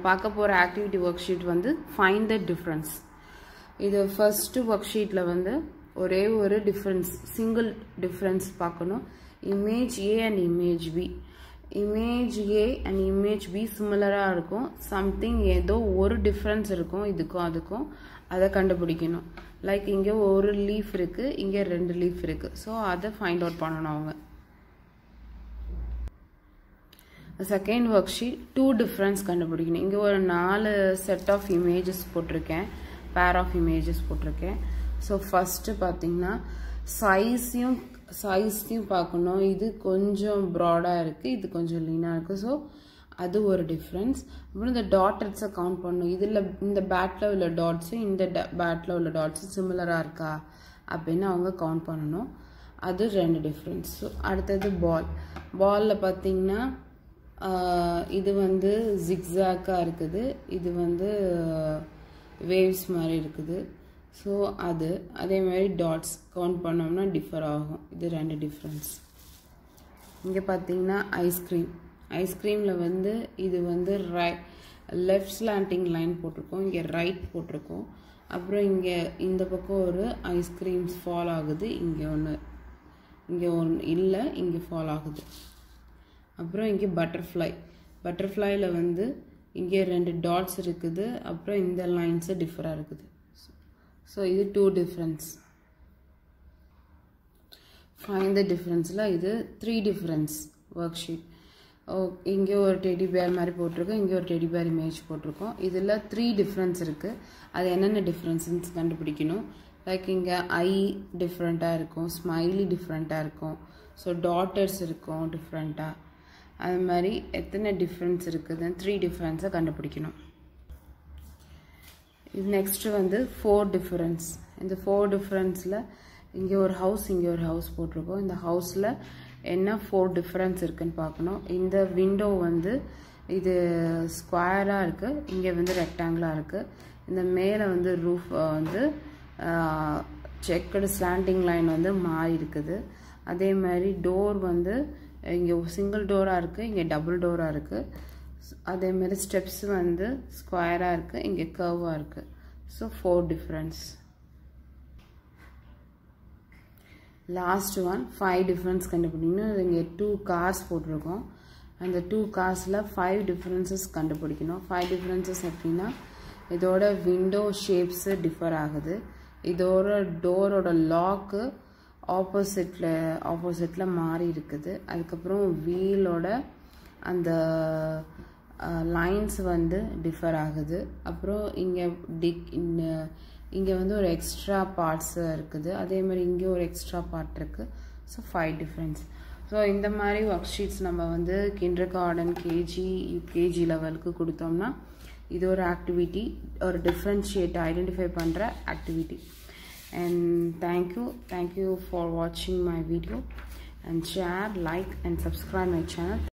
பார்க்க போகிற activity worksheet வந்து ஃபைண்ட் த டிஃப்ரென்ஸ் இது ஃபர்ஸ்ட் ஒர்க் ஷீட்டில் வந்து ஒரே ஒரு டிஃப்ரென்ஸ் சிங்கிள் டிஃப்ரென்ஸ் பார்க்கணும் image A and image B image A and image B சிமிலராக இருக்கும் சம்திங் ஏதோ ஒரு டிஃப்ரென்ஸ் இருக்கும் இதுக்கும் அதுக்கும் அதை கண்டுபிடிக்கணும் லைக் இங்கே ஒரு லீஃப் இருக்குது இங்கே ரெண்டு லீஃப் இருக்குது ஸோ அதை ஃபைண்ட் அவுட் பண்ணணும் அவங்க second worksheet two difference கண்டுபிடிக்கணும் இங்கே ஒரு நாலு செட் ஆஃப் இமேஜஸ் போட்டிருக்கேன் பேர் ஆஃப் இமேஜஸ் போட்டிருக்கேன் ஸோ ஃபஸ்ட்டு பார்த்தீங்கன்னா சைஸையும் சைஸ்லையும் பார்க்கணும் இது கொஞ்சம் ப்ராடாக இருக்குது இது கொஞ்சம் லீனாக இருக்குது ஸோ அது ஒரு டிஃப்ரென்ஸ் அப்புறம் இந்த டாட்டர்ஸை கவுண்ட் பண்ணணும் இதில் இந்த பேட்டில் உள்ள டாட்ஸும் இந்த பேட்டில் உள்ள டாட்ஸும் சிமிலராக இருக்கா அப்படின்னு அவங்க கவுண்ட் பண்ணணும் அது ரெண்டு டிஃப்ரென்ஸ் ஸோ அடுத்தது பால் பாலில் பார்த்தீங்கன்னா இது வந்து ஜிக்ஸாக்காக இருக்குது இது வந்து வேவ்ஸ் மாதிரி இருக்குது ஸோ அது அதே மாதிரி டாட்ஸ் கவுண்ட் பண்ணோம்னா டிஃபர் ஆகும் இது ரெண்டு டிஃப்ரென்ஸ் இங்கே பார்த்தீங்கன்னா ஐஸ்கிரீம் ஐஸ்கிரீமில் வந்து இது வந்து ரை லெஃப்ட் ஸ்லாண்டிங் லைன் போட்டிருக்கோம் இங்கே ரைட் போட்டிருக்கோம் அப்புறம் இங்கே இந்த பக்கம் ஒரு ஐஸ்கிரீம்ஸ் ஃபால் ஆகுது இங்கே ஒன்று இங்கே ஒன்று இல்லை இங்கே ஃபால் ஆகுது அப்புறம் இங்கே பட்டர்ஃப்ளை பட்டர்ஃப்ளைல வந்து இங்கே ரெண்டு டாட்ஸ் இருக்குது அப்புறம் இந்த லைன்ஸு டிஃபராக இருக்குது ஸோ இது டூ டிஃப்ரென்ஸ் ஃபைன் த டிஃப்ரென்ஸில் இது த்ரீ டிஃப்ரென்ஸ் ஒர்க் ஷீட் ஓ இங்கே ஒரு டெடி பேர் மாதிரி போட்டிருக்கோம் இங்கே ஒரு டெடி பேர் இமேஜ் போட்டிருக்கோம் இதில் த்ரீ டிஃப்ரென்ஸ் இருக்குது அது என்னென்ன டிஃப்ரென்ஸ்ன்னு கண்டுபிடிக்கணும் லைக் இங்கே ஐ டிஃப்ரெண்ட்டாக இருக்கும் ஸ்மைலி டிஃப்ரெண்ட்டாக இருக்கும் ஸோ டாட்டர்ஸ் இருக்கும் டிஃப்ரெண்ட்டாக அது மாதிரி எத்தனை டிஃப்ரென்ஸ் இருக்குதுன்னு த்ரீ டிஃப்ரென்ஸை கண்டுபிடிக்கணும் இது நெக்ஸ்ட்டு வந்து ஃபோர் டிஃப்ரென்ஸ் இந்த ஃபோர் டிஃப்ரென்ஸில் இங்கே ஒரு ஹவுஸ் இங்கே ஒரு ஹவுஸ் போட்டிருக்கோம் இந்த ஹவுஸில் என்ன ஃபோர் டிஃப்ரென்ஸ் இருக்குன்னு பார்க்கணும் இந்த விண்டோ வந்து இது ஸ்கொயராக இருக்குது இங்கே வந்து ரெக்டாங்கிளாக இருக்குது இந்த மேலே வந்து ரூஃப் வந்து செக்கடு ஸ்லாண்டிங் லைன் வந்து மாறி இருக்குது அதே மாதிரி டோர் வந்து இங்கே சிங்கிள் டோராக இருக்குது இங்கே டபுள் டோராக இருக்குது அதேமாரி ஸ்டெப்ஸ் வந்து ஸ்கொயராக இருக்குது இங்கே கர்வாக இருக்குது so four difference last one five difference கண்டுபிடிக்கணும் இங்கே டூ கார்ஸ் போட்டிருக்கோம் அந்த டூ கார்ஸில் ஃபைவ் டிஃப்ரென்சஸ் கண்டுபிடிக்கணும் ஃபைவ் டிஃப்ரென்சஸ் எப்படின்னா இதோட விண்டோ ஷேப்ஸு டிஃபர் ஆகுது இதோட டோரோட லாக்கு ஆப்போசிட்டில் ஆப்போசிட்டில் மாறி இருக்குது அதுக்கப்புறம் வீலோட அந்த லைன்ஸ் வந்து டிஃபர் ஆகுது அப்புறம் இங்கே டிக் இங்கே வந்து ஒரு எக்ஸ்ட்ரா பார்ட்ஸ் இருக்குது அதே மாதிரி இங்கே ஒரு எக்ஸ்ட்ரா பார்ட் இருக்குது ஸோ ஃபைவ் டிஃப்ரென்ஸ் ஸோ இந்த மாதிரி ஒர்க் ஷீட்ஸ் நம்ம வந்து கிண்டர் கார்டன் கேஜி யூகேஜி லெவலுக்கு கொடுத்தோம்னா இது ஒரு ஆக்டிவிட்டி ஒரு டிஃப்ரென்ஷியேட் ஐடென்டிஃபை பண்ணுற activity and thank you thank you for watching my video and share like and subscribe my channel